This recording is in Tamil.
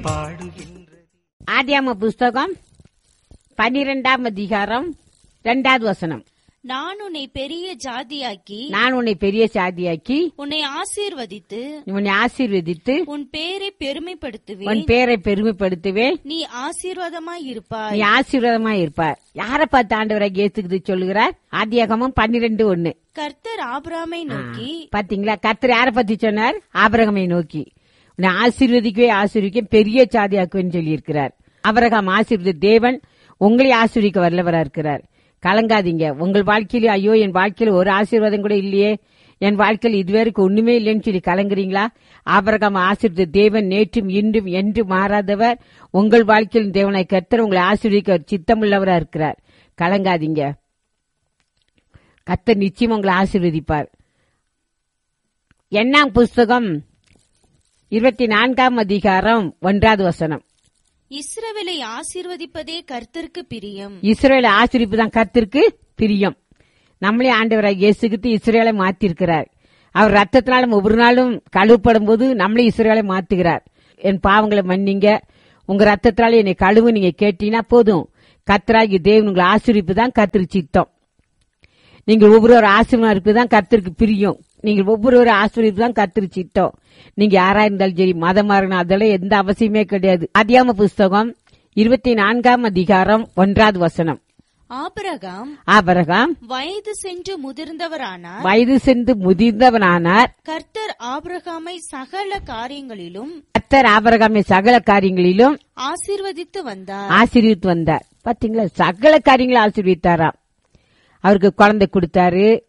பாடுகின்றது ஆதியாம புஸ்தகம் பனிரெண்டாம் அதிகாரம் இரண்டாவது வசனம் நான் உன்னை பெரிய ஜாதியாக்கி நான் உன்னை பெரிய சாதியாக்கி உன்னை ஆசீர்வதித்து உன்னை ஆசீர்வதித்து உன் பேரை உன் பெருமைப்படுத்துவேன் பேரை பெருமைப்படுத்துவேன் நீ ஆசீர்வாதமாய் நீ இருப்பாய் ஆசீர்வாதமா இருப்பார் யாரை பார்த்து ஆண்டவராக இயேசுக்குது சொல்லுகிறார் ஆதியாகமம் பன்னிரெண்டு ஒண்ணு கர்த்தர் ஆபிராமை நோக்கி பாத்தீங்களா கர்த்தர் யாரை பத்தி சொன்னார் ஆபரகமை நோக்கி உன்னை ஆசீர்வதிக்கவே ஆசீர்வதிக்க பெரிய சாதியாக்குவேன்னு சொல்லியிருக்கிறார் ஆபரகம் ஆசீர்வதி தேவன் உங்களை ஆசீர்வதிக்க வல்லவரா இருக்கிறார் கலங்காதீங்க உங்கள் வாழ்க்கையில ஐயோ என் வாழ்க்கையில ஒரு ஆசீர்வாதம் கூட இல்லையே என் வாழ்க்கையில் இதுவரைக்கும் ஒண்ணுமே இல்லைன்னு சொல்லி கலங்குறீங்களா ஆபரகம் ஆசீர்வதி தேவன் நேற்றும் இன்றும் என்று மாறாதவர் உங்கள் வாழ்க்கையில் தேவனை கர்த்தர் உங்களை ஆசீர்வதிக்க அவர் சித்தமுள்ளவரா இருக்கிறார் கலங்காதீங்க கர்த்தர் நிச்சயம் உங்களை ஆசீர்வதிப்பார் எண்ணாம் புஸ்தகம் இருபத்தி நான்காம் அதிகாரம் ஒன்றாவது வசனம் இஸ்ரவேலை ஆசீர்வதிப்பதே கர்த்தருக்கு பிரியம் இஸ்ரேல ஆசிரிப்பு தான் கர்த்தருக்கு பிரியம் நம்மளே ஆண்டவராக இயேசுகிட்டு இஸ்ரேலை மாத்திருக்கிறார் அவர் ரத்தத்தினால நம்ம ஒவ்வொரு நாளும் கழுவப்படும் போது நம்மளே இஸ்ரேலை மாத்துகிறார் என் பாவங்களை மன்னிங்க உங்க ரத்தத்தினால என்னை கழுவு நீங்க கேட்டீங்கன்னா போதும் கர்த்தராகி தேவன் உங்களை ஆசிரிப்பு தான் கர்த்தருக்கு சித்தம் நீங்கள் ஒவ்வொரு ஆசிரியமா இருப்பதுதான் கர்த்தருக்கு பிரியும் நீங்கள் ஒவ்வொரு ஆசிரியர் தான் கர்த்தரு சித்தம் நீங்க யாரா இருந்தாலும் சரி மதமா இருக்கணும் அதெல்லாம் எந்த அவசியமே கிடையாது அதியாம புஸ்தகம் இருபத்தி நான்காம் அதிகாரம் ஒன்றாவது வசனம் ஆபிரகாம் ஆபரகாம் வயது சென்று முதிர்ந்தவரானார் வயது சென்று முதிர்ந்தவனானார் கர்த்தர் ஆபிரகாமை சகல காரியங்களிலும் கர்த்தர் ஆபரகாமை சகல காரியங்களிலும் ஆசீர்வதித்து வந்தார் ஆசீர்வித்து வந்தார் பாத்தீங்களா சகல காரியங்களும் ஆசீர்வித்தாராம் அவருக்கு குழந்தை கொடுத்தாரு